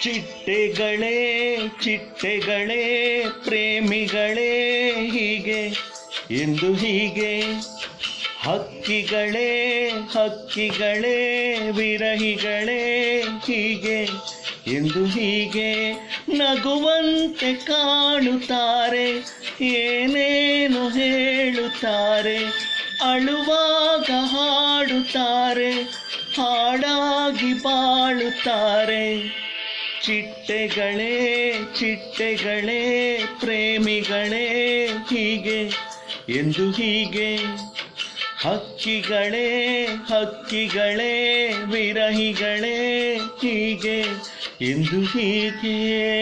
ಚಿಟ್ಟೆಗಳೇ ಚಿಟ್ಟೆಗಳೇ ಪ್ರೇಮಿಗಳೇ ಹೀಗೆ ಎಂದು ಹೀಗೆ ಹಕ್ಕಿಗಳೇ ಹಕ್ಕಿಗಳೇ ವಿರಹಿಗಳೇ ಹೀಗೆ ಎಂದು ಹೀಗೆ ನಗುವಂತೆ ಕಾಣುತ್ತಾರೆ ಏನೇನು ಹೇಳುತ್ತಾರೆ ಅಳುವಾಗ ಹಾಡುತ್ತಾರೆ ಹಾಡಾಗಿ ಬಾಳುತ್ತಾರೆ ಚಿಟ್ಟೆಗಳೇ ಚಿಟ್ಟೆಗಳೇ ಪ್ರೇಮಿಗಳೇ ಹೀಗೆ ಎಂದು ಹೀಗೆ ಹಕ್ಕಿಗಳೇ ಹಕ್ಕಿಗಳೇ ವಿರಹಿಗಳೇ ಹೀಗೆ ಎಂದು ಹೀಗೆ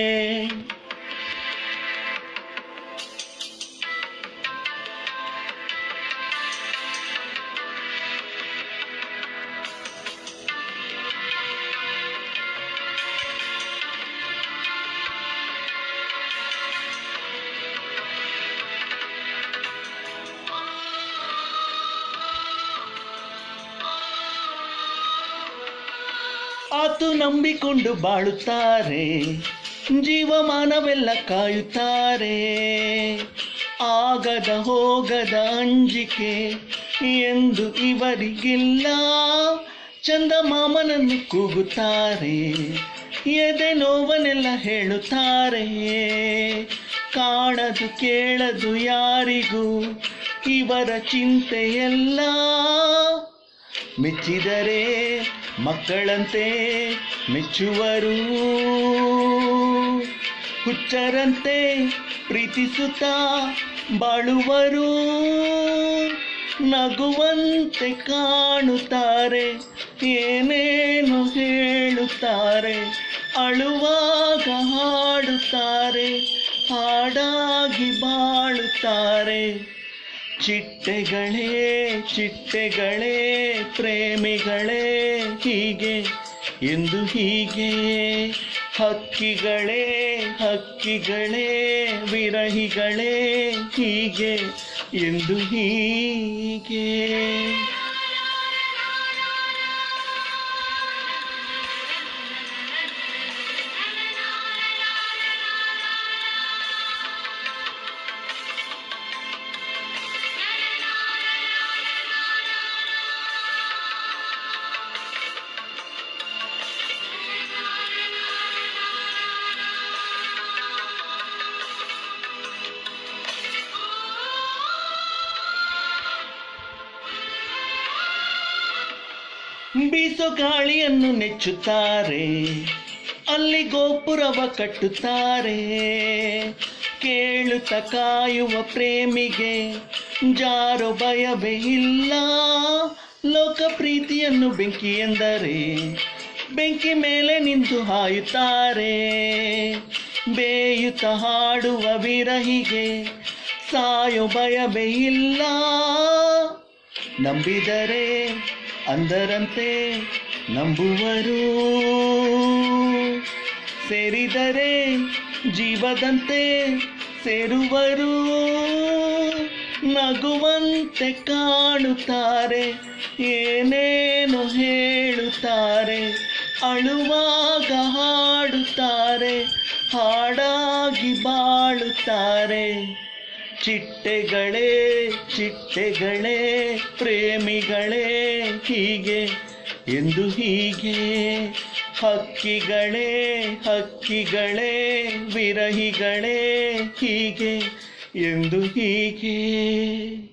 ಆತು ನಂಬಿಕೊಂಡು ಬಾಳುತ್ತಾರೆ ಜೀವಮಾನವೆಲ್ಲ ಕಾಯುತ್ತಾರೆ ಆಗದ ಹೋಗದ ಅಂಜಿಕೆ ಎಂದು ಇವರಿಗಿಲ್ಲ ಚಂದಮಾಮನನ್ನು ಕೂಗುತ್ತಾರೆ ಎದೆ ನೋವನೆಲ್ಲ ಹೇಳುತ್ತಾರೆ ಕಾಣದು ಕೇಳದು ಯಾರಿಗೂ ಇವರ ಚಿಂತೆಯೆಲ್ಲ ಮೆಚ್ಚಿದರೆ ಮಕ್ಕಳಂತೆ ಮೆಚ್ಚುವರು ಹುಚ್ಚರಂತೆ ಪ್ರೀತಿಸುತ್ತಾ ಬಾಳುವರು ನಗುವಂತೆ ಕಾಣುತ್ತಾರೆ ಏನೇನು ಹೇಳುತ್ತಾರೆ ಅಳುವಾಗ ಹಾಡುತ್ತಾರೆ ಹಾಡಾಗಿ ಬಾಳುತ್ತಾರೆ ಚಿಟ್ಟೆಗಳೇ ಚಿಟ್ಟೆಗಳೇ ಪ್ರೇಮಿಗಳೇ ಹೀಗೆ ಎಂದು ಹೀಗೆ ಹಕ್ಕಿಗಳೇ ಹಕ್ಕಿಗಳೇ ವಿರಹಿಗಳೇ ಹೀಗೆ ಎಂದು ಹೀಗೆ ಬೀಸೋ ಗಾಳಿಯನ್ನು ನೆಚ್ಚುತ್ತಾರೆ ಅಲ್ಲಿ ಗೋಪುರವ ಕಟ್ಟುತ್ತಾರೆ ಕೇಳುತ್ತ ಕಾಯುವ ಪ್ರೇಮಿಗೆ ಜಾರೋ ಭಯವೇ ಇಲ್ಲ ಲೋಕ ಪ್ರೀತಿಯನ್ನು ಬೆಂಕಿ ಎಂದರೆ ಬೆಂಕಿ ಮೇಲೆ ನಿಂತು ಹಾಯುತ್ತಾರೆ ಬೇಯುತ್ತ ಹಾಡುವ ವಿರಹಿಗೆ ಸಾಯೋ ಭಯವೇ ಇಲ್ಲ ನಂಬಿದರೆ ಅಂದರಂತೆ ನಂಬುವರು ಸೇರಿದರೆ ಜೀವದಂತೆ ಸೇರುವರು ನಗುವಂತೆ ಕಾಣುತ್ತಾರೆ ಏನೇನು ಹೇಳುತ್ತಾರೆ ಅಳುವಾಗ ಹಾಡುತ್ತಾರೆ ಹಾಡಾಗಿ ಬಾಳುತ್ತಾರೆ ಚಿಟ್ಟೆಗಳೇ ಚಿಟ್ಟೆಗಳೇ ಪ್ರೇಮಿಗಳೇ ಹೀಗೆ ಎಂದು ಹೀಗೆ ಹಕ್ಕಿಗಳೇ ಹಕ್ಕಿಗಳೇ ವಿರಹಿಗಳೇ ಹೀಗೆ ಎಂದು ಹೀಗೆ